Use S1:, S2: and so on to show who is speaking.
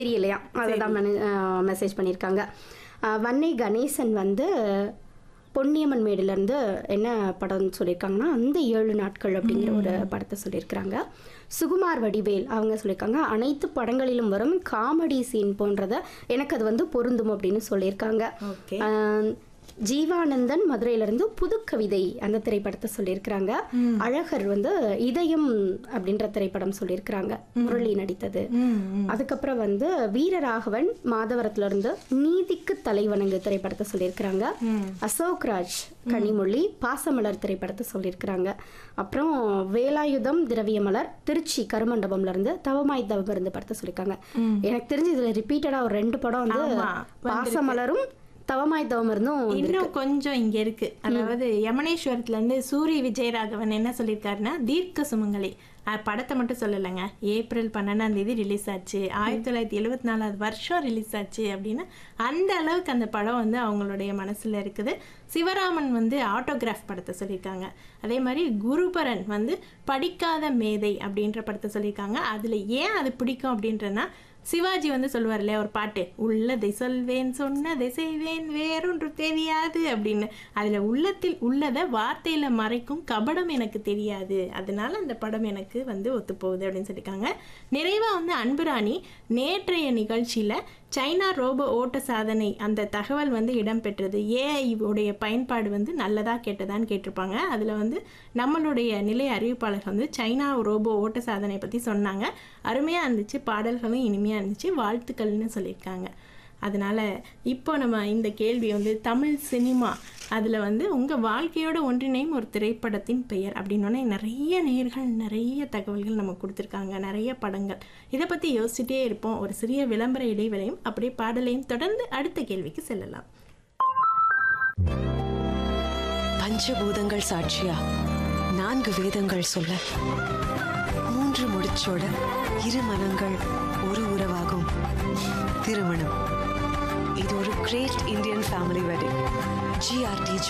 S1: தெரியலையா அதை தான் மெசேஜ் பண்ணியிருக்காங்க அஹ், வன்னை கணேசன் வந்து பொன்னியம்மன் மேடுலேருந்து என்ன படம்னு சொல்லியிருக்காங்கன்னா அந்த ஏழு நாட்கள் அப்படிங்கிற ஒரு படத்தை சொல்லியிருக்கிறாங்க சுகுமார் வடிவேல் அவங்க சொல்லியிருக்காங்க அனைத்து படங்களிலும் வரும் காமெடி சீன் போன்றதை எனக்கு அது வந்து பொருந்தும் அப்படின்னு சொல்லியிருக்காங்க
S2: ஓகே
S1: ஆஹ் ஜீவானந்தன் மதுரையிலிருந்து புது கவிதை அந்த திரைப்படத்தை சொல்லியிருக்கிறாங்க அழகர் வந்து இதயம் அப்படின்ற திரைப்படம் சொல்லியிருக்கிறாங்க முரளி நடித்தது அதுக்கப்புறம் வந்து வீரராகவன் மாதவரத்துல இருந்து நீதிக்கு தலைவணங்கு திரைப்படத்தை சொல்லியிருக்கிறாங்க அசோக் ராஜ் கனிமொழி பாசமலர் திரைப்படத்தை சொல்லியிருக்கிறாங்க அப்புறம் வேலாயுதம் திரவியமலர் திருச்சி கருமண்டபம்ல இருந்து தவமாய் தவம் இருந்து படத்தை சொல்லியிருக்காங்க எனக்கு தெரிஞ்சு இதுல ரிப்பீட்டடா ஒரு ரெண்டு படம் வந்து
S2: ஆமா,
S1: பாசமலரும் தவமாய் தவம் இருந்தும்
S2: இன்னும் கொஞ்சம் இங்க இருக்கு அதாவது யமனேஸ்வரத்துல இருந்து சூரி விஜயராகவன் என்ன சொல்லியிருக்காருன்னா தீர்க்க சுமங்கலி அஹ் படத்தை மட்டும் சொல்லலைங்க ஏப்ரல் பன்னெண்டாம் தேதி ரிலீஸ் ஆச்சு ஆயிரத்தி தொள்ளாயிரத்தி எழுபத்தி நாலாவது வருஷம் ரிலீஸ் ஆச்சு அப்படின்னு அந்த அளவுக்கு அந்த படம் வந்து அவங்களுடைய மனசுல இருக்குது சிவராமன் வந்து ஆட்டோகிராஃப் படத்தை சொல்லியிருக்காங்க அதே மாதிரி குருபரன் வந்து படிக்காத மேதை அப்படின்ற படத்தை சொல்லியிருக்காங்க அதுல ஏன் அது பிடிக்கும் அப்படின்றனா சிவாஜி வந்து சொல்லுவார் இல்லையா ஒரு பாட்டு உள்ளதை சொல்வேன் சொன்னதை செய்வேன் வேறொன்று தெரியாது அப்படின்னு அதில் உள்ளத்தில் உள்ளதை வார்த்தையில் மறைக்கும் கபடம் எனக்கு தெரியாது அதனால அந்த படம் எனக்கு வந்து ஒத்துப்போகுது அப்படின்னு சொல்லியிருக்காங்க நிறைவாக வந்து அன்புராணி நேற்றைய நிகழ்ச்சியில் சைனா ரோபோ ஓட்ட சாதனை அந்த தகவல் வந்து இடம்பெற்றது ஏஐ உடைய பயன்பாடு வந்து நல்லதா கெட்டதான்னு கேட்டிருப்பாங்க அதில் வந்து நம்மளுடைய நிலை அறிவிப்பாளர்கள் வந்து சைனா ரோபோ ஓட்ட சாதனை பற்றி சொன்னாங்க அருமையாக இருந்துச்சு பாடல்களும் இனிமையாக இருந்துச்சு வாழ்த்துக்கள்னு சொல்லியிருக்காங்க அதனால் இப்போ நம்ம இந்த கேள்வி வந்து தமிழ் சினிமா அதில் வந்து உங்கள் வாழ்க்கையோட ஒன்றிணையும் ஒரு திரைப்படத்தின் பெயர் அப்படின்னோடனே நிறைய நேர்கள் நிறைய தகவல்கள் நம்ம கொடுத்துருக்காங்க நிறைய படங்கள் இதை பற்றி யோசிச்சுட்டே இருப்போம் ஒரு சிறிய விளம்பர இடைவெளியும் அப்படியே பாடலையும் தொடர்ந்து அடுத்த கேள்விக்கு செல்லலாம்
S3: பஞ்சபூதங்கள் சாட்சியா நான்கு வேதங்கள் சொல்ல மூன்று முடிச்சோட இரு மனங்கள் ஒரு உறவாகும் திருமணம் இது ஒரு great Indian family wedding GRT